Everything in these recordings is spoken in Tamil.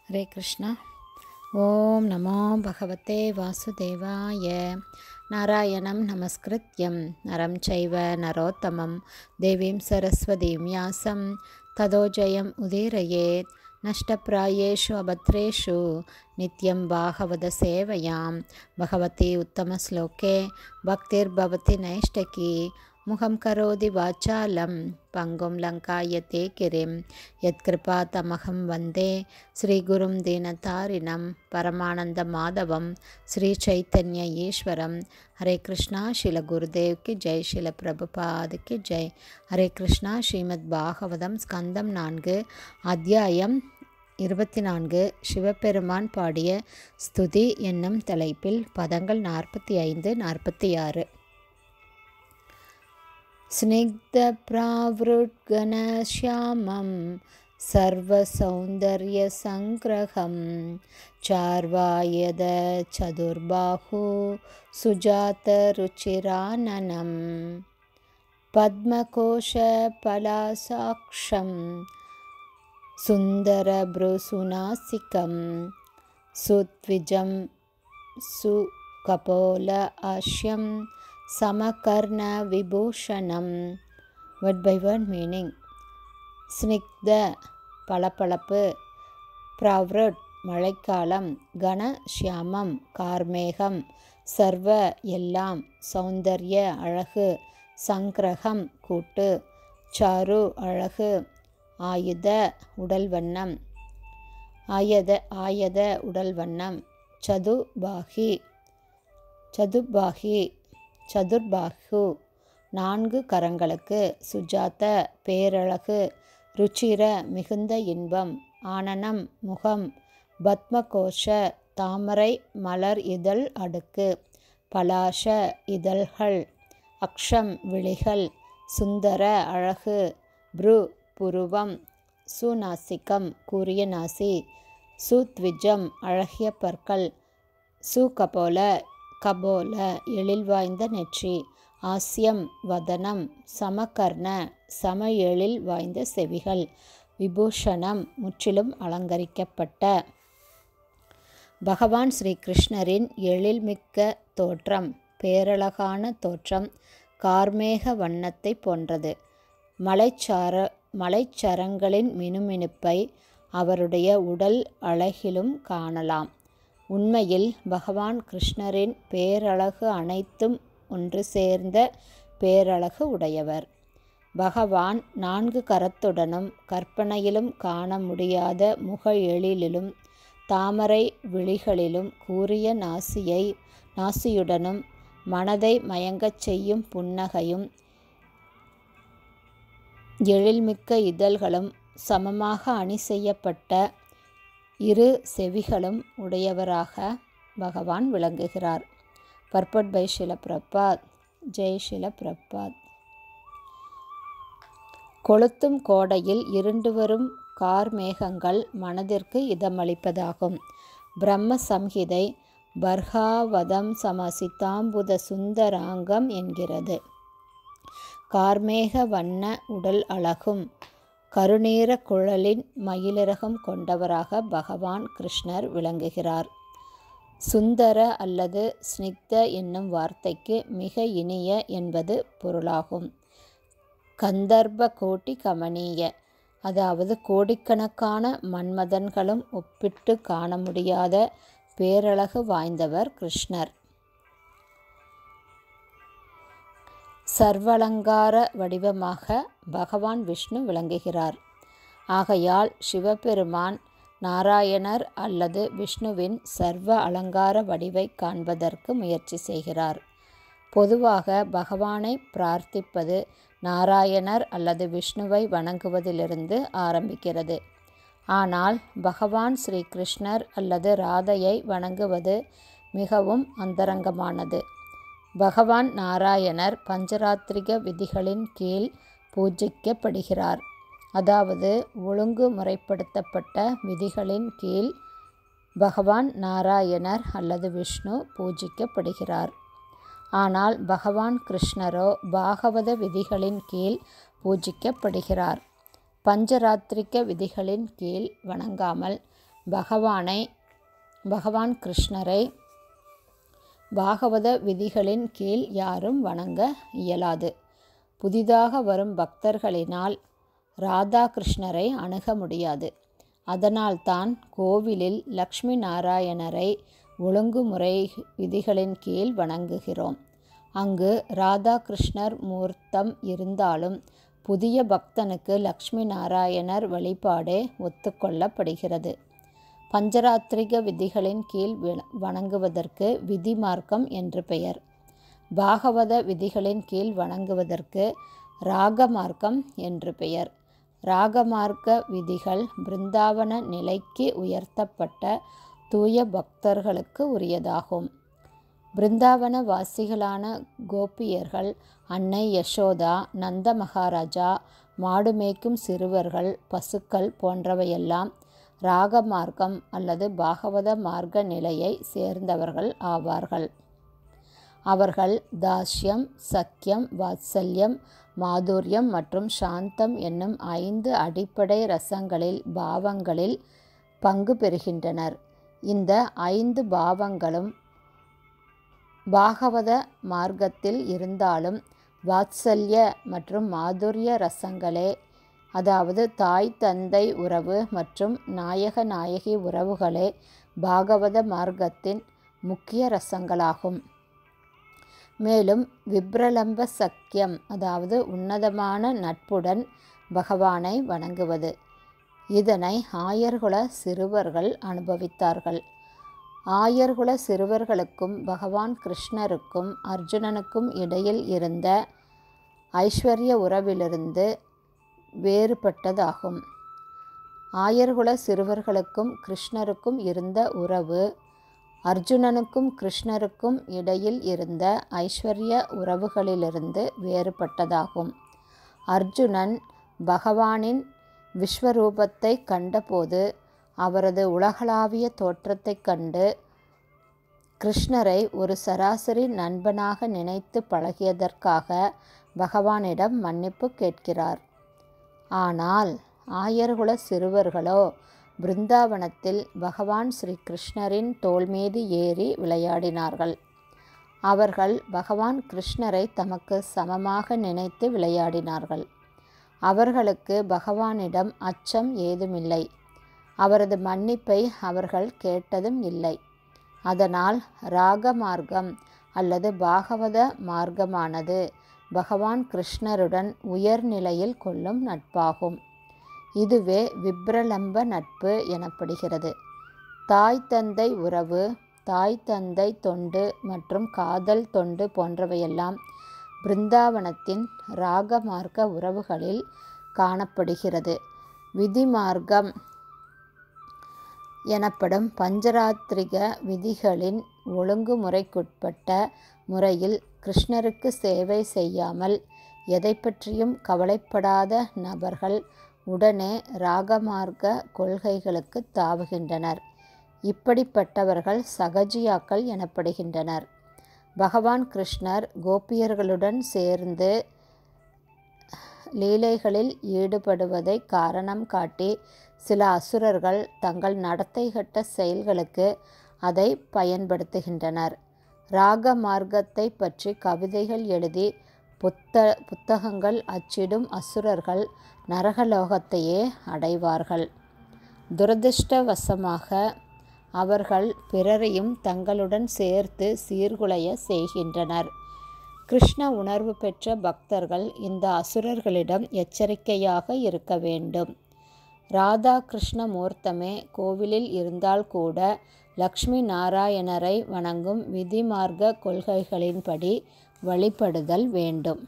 ஹரே கிருஷ்ணா ஓம் நமோ பகவதே வாசுதேவாய நாராயணம் நமஸ்கிருத்யம் நரம் சைவ நரோத்தமம் தேவீம் சரஸ்வதீம் யாசம் ததோ ஜெயம் உதீரயேத் நஷ்டப்பிராயேஷு அபத்ரேஷு நித்யம் பாகவத சேவையாம் பகவதி உத்தமஸ்லோகே பக்திர்பவதி நைஷ்டகி முகம் கரோதி வாச்சாலம் பங்கும் லங்காயத்தே கிரிம் யத்கிருபா தமகம் வந்தே ஸ்ரீகுரும் தீனதாரிணம் பரமானந்த மாதவம் ஸ்ரீ சைத்தன்ய ஈஸ்வரம் ஹரே கிருஷ்ணா ஸ்ரீல குருதேவ் கி ஜெய் ஸ்ரீல பிரபுபாத் கி ஜெய் ஹரே கிருஷ்ணா ஸ்ரீமத் பாகவதம் ஸ்கந்தம் நான்கு அத்தியாயம் இருபத்தி நான்கு சிவபெருமான் பாடிய ஸ்துதி என்னும் தலைப்பில் பதங்கள் நாற்பத்தி ஐந்து நாற்பத்தி ஆறு स्निग्धप्रावृद्गणश्यामं सर्वसौन्दर्यसङ्ग्रहं चार्वायद चतुर्बाहु सुजातरुचिराननं पद्मकोशपलासाक्षं सुन्दरभ्रुसुनासिकं सुत्विजं सुकपोल आश्यं சமகர்ண விபூஷணம் வேர்ட் பை வேர்ட் மீனிங் ஸ்னிக்த பளபளப்பு ப்ரவ்ரட் மழைக்காலம் கன ஷியாமம் கார்மேகம் சர்வ எல்லாம் சௌந்தர்ய அழகு சங்கிரகம் கூட்டு சாரு அழகு ஆயுத உடல் வண்ணம் ஆயத ஆயத உடல் வண்ணம் சதுபாகி சதுபாகி சதுர்பாகு நான்கு கரங்களுக்கு சுஜாத பேரழகு ருச்சிர மிகுந்த இன்பம் ஆனனம் முகம் பத்மகோஷ தாமரை மலர் இதழ் அடுக்கு பலாஷ இதழ்கள் அக்ஷம் விழிகள் சுந்தர அழகு ப்ரு புருவம் சுநாசிகம் கூறிய நாசி சுத்விஜம் அழகிய பற்கள் சுகபோல கபோல எழில் வாய்ந்த நெற்றி ஆசியம் வதனம் சமகர்ண சம எழில் வாய்ந்த செவிகள் விபூஷணம் முற்றிலும் அலங்கரிக்கப்பட்ட பகவான் ஸ்ரீ கிருஷ்ணரின் எழில்மிக்க தோற்றம் பேரழகான தோற்றம் கார்மேக வண்ணத்தை போன்றது மலைச்சார மலைச்சரங்களின் மினுமினுப்பை அவருடைய உடல் அழகிலும் காணலாம் உண்மையில் பகவான் கிருஷ்ணரின் பேரழகு அனைத்தும் ஒன்று சேர்ந்த பேரழகு உடையவர் பகவான் நான்கு கரத்துடனும் கற்பனையிலும் காண முடியாத முக எழிலிலும் தாமரை விழிகளிலும் கூறிய நாசியை நாசியுடனும் மனதை மயங்கச் செய்யும் புன்னகையும் எழில்மிக்க இதழ்களும் சமமாக அணி செய்யப்பட்ட இரு செவிகளும் உடையவராக பகவான் விளங்குகிறார் பர்பட் பை ஷில பிரபாத் ஜெய் ஷில பிரபாத் கொளுத்தும் கோடையில் இருண்டு வரும் கார்மேகங்கள் மனதிற்கு இதமளிப்பதாகும் பிரம்ம சம்ஹிதை பர்ஹாவதம் சமசித்தாம்புத சுந்தராங்கம் என்கிறது கார்மேக வண்ண உடல் அழகும் கருநீர குழலின் மயிலிறகம் கொண்டவராக பகவான் கிருஷ்ணர் விளங்குகிறார் சுந்தர அல்லது ஸ்னிக்த என்னும் வார்த்தைக்கு மிக இனிய என்பது பொருளாகும் கந்தர்ப கோட்டி கமனீய அதாவது கோடிக்கணக்கான மன்மதன்களும் ஒப்பிட்டு காண முடியாத பேரழகு வாய்ந்தவர் கிருஷ்ணர் சர்வலங்கார வடிவமாக பகவான் விஷ்ணு விளங்குகிறார் ஆகையால் சிவபெருமான் நாராயணர் அல்லது விஷ்ணுவின் சர்வ அலங்கார வடிவை காண்பதற்கு முயற்சி செய்கிறார் பொதுவாக பகவானை பிரார்த்திப்பது நாராயணர் அல்லது விஷ்ணுவை வணங்குவதிலிருந்து ஆரம்பிக்கிறது ஆனால் பகவான் ஸ்ரீ கிருஷ்ணர் அல்லது ராதையை வணங்குவது மிகவும் அந்தரங்கமானது பகவான் நாராயணர் பஞ்சராத்திரிக விதிகளின் கீழ் பூஜிக்கப்படுகிறார் அதாவது ஒழுங்கு முறைப்படுத்தப்பட்ட விதிகளின் கீழ் பகவான் நாராயணர் அல்லது விஷ்ணு பூஜிக்கப்படுகிறார் ஆனால் பகவான் கிருஷ்ணரோ பாகவத விதிகளின் கீழ் பூஜிக்கப்படுகிறார் பஞ்சராத்திரிக விதிகளின் கீழ் வணங்காமல் பகவானை பகவான் கிருஷ்ணரை பாகவத விதிகளின் கீழ் யாரும் வணங்க இயலாது புதிதாக வரும் பக்தர்களினால் ராதாகிருஷ்ணரை அணுக முடியாது அதனால்தான் கோவிலில் லக்ஷ்மி நாராயணரை ஒழுங்குமுறை விதிகளின் கீழ் வணங்குகிறோம் அங்கு ராதாகிருஷ்ணர் மூர்த்தம் இருந்தாலும் புதிய பக்தனுக்கு லக்ஷ்மி நாராயணர் வழிபாடே ஒத்துக்கொள்ளப்படுகிறது பஞ்சராத்திரிக விதிகளின் கீழ் வணங்குவதற்கு விதி மார்க்கம் என்று பெயர் பாகவத விதிகளின் கீழ் வணங்குவதற்கு ராக மார்க்கம் என்று பெயர் ராகமார்க்க விதிகள் பிருந்தாவன நிலைக்கு உயர்த்தப்பட்ட தூய பக்தர்களுக்கு உரியதாகும் பிருந்தாவன வாசிகளான கோபியர்கள் அன்னை யசோதா நந்த மகாராஜா மாடு மேய்க்கும் சிறுவர்கள் பசுக்கள் போன்றவையெல்லாம் ராக மார்க்கம் அல்லது பாகவத மார்க்க நிலையை சேர்ந்தவர்கள் ஆவார்கள் அவர்கள் தாஸ்யம் சக்கியம் வாத்சல்யம் மாதுரியம் மற்றும் சாந்தம் என்னும் ஐந்து அடிப்படை ரசங்களில் பாவங்களில் பங்கு பெறுகின்றனர் இந்த ஐந்து பாவங்களும் பாகவத மார்க்கத்தில் இருந்தாலும் வாத்சல்ய மற்றும் மாதுரிய ரசங்களே அதாவது தாய் தந்தை உறவு மற்றும் நாயக நாயகி உறவுகளே பாகவத மார்க்கத்தின் முக்கிய ரசங்களாகும் மேலும் விப்ரலம்ப சக்கியம் அதாவது உன்னதமான நட்புடன் பகவானை வணங்குவது இதனை ஆயர்குல சிறுவர்கள் அனுபவித்தார்கள் ஆயர்குல சிறுவர்களுக்கும் பகவான் கிருஷ்ணருக்கும் அர்ஜுனனுக்கும் இடையில் இருந்த ஐஸ்வர்ய உறவிலிருந்து வேறுபட்டதாகும் ஆயர்குல சிறுவர்களுக்கும் கிருஷ்ணருக்கும் இருந்த உறவு அர்ஜுனனுக்கும் கிருஷ்ணருக்கும் இடையில் இருந்த ஐஸ்வர்ய உறவுகளிலிருந்து வேறுபட்டதாகும் அர்ஜுனன் பகவானின் விஸ்வரூபத்தை கண்டபோது அவரது உலகளாவிய தோற்றத்தைக் கண்டு கிருஷ்ணரை ஒரு சராசரி நண்பனாக நினைத்து பழகியதற்காக பகவானிடம் மன்னிப்பு கேட்கிறார் ஆனால் ஆயர்குல சிறுவர்களோ பிருந்தாவனத்தில் பகவான் ஸ்ரீ கிருஷ்ணரின் தோல் மீது ஏறி விளையாடினார்கள் அவர்கள் பகவான் கிருஷ்ணரை தமக்கு சமமாக நினைத்து விளையாடினார்கள் அவர்களுக்கு பகவானிடம் அச்சம் ஏதுமில்லை அவரது மன்னிப்பை அவர்கள் கேட்டதும் இல்லை அதனால் ராக மார்க்கம் அல்லது பாகவத மார்க்கமானது பகவான் கிருஷ்ணருடன் உயர்நிலையில் கொள்ளும் நட்பாகும் இதுவே விப்ரலம்ப நட்பு எனப்படுகிறது தாய் தந்தை உறவு தாய் தந்தை தொண்டு மற்றும் காதல் தொண்டு போன்றவையெல்லாம் பிருந்தாவனத்தின் ராக மார்க்க உறவுகளில் காணப்படுகிறது விதி மார்க்கம் எனப்படும் பஞ்சராத்திரிக விதிகளின் ஒழுங்குமுறைக்குட்பட்ட முறையில் கிருஷ்ணருக்கு சேவை செய்யாமல் எதை பற்றியும் கவலைப்படாத நபர்கள் உடனே ராகமார்க்க கொள்கைகளுக்கு தாவுகின்றனர் இப்படிப்பட்டவர்கள் சகஜியாக்கள் எனப்படுகின்றனர் பகவான் கிருஷ்ணர் கோபியர்களுடன் சேர்ந்து லீலைகளில் ஈடுபடுவதை காரணம் காட்டி சில அசுரர்கள் தங்கள் நடத்தைகட்ட செயல்களுக்கு அதை பயன்படுத்துகின்றனர் ராக மார்க்கத்தை பற்றி கவிதைகள் எழுதி புத்த புத்தகங்கள் அச்சிடும் அசுரர்கள் நரகலோகத்தையே அடைவார்கள் துரதிருஷ்டவசமாக அவர்கள் பிறரையும் தங்களுடன் சேர்த்து சீர்குலைய செய்கின்றனர் கிருஷ்ண உணர்வு பெற்ற பக்தர்கள் இந்த அசுரர்களிடம் எச்சரிக்கையாக இருக்க வேண்டும் ராதா கிருஷ்ண மூர்த்தமே கோவிலில் இருந்தால் கூட லக்ஷ்மி நாராயணரை வணங்கும் விதிமார்க்க கொள்கைகளின்படி வழிபடுதல் வேண்டும்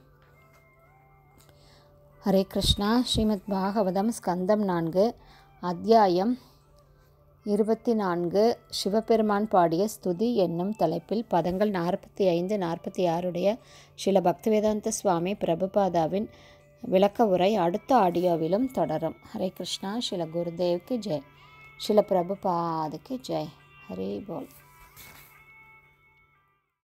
ஹரே கிருஷ்ணா ஸ்ரீமத் பாகவதம் ஸ்கந்தம் நான்கு அத்தியாயம் இருபத்தி நான்கு சிவபெருமான் பாடிய ஸ்துதி என்னும் தலைப்பில் பதங்கள் நாற்பத்தி ஐந்து நாற்பத்தி ஆறுடைய சில பக்திவேதாந்த சுவாமி பிரபுபாதாவின் விளக்க உரை அடுத்த ஆடியோவிலும் தொடரும் ஹரே கிருஷ்ணா ஸ்ரீல குருதேவ்க்கு ஜெய் ஸ்ரீல பிரபுபாதுக்கு ஜெய் ஹரி போல்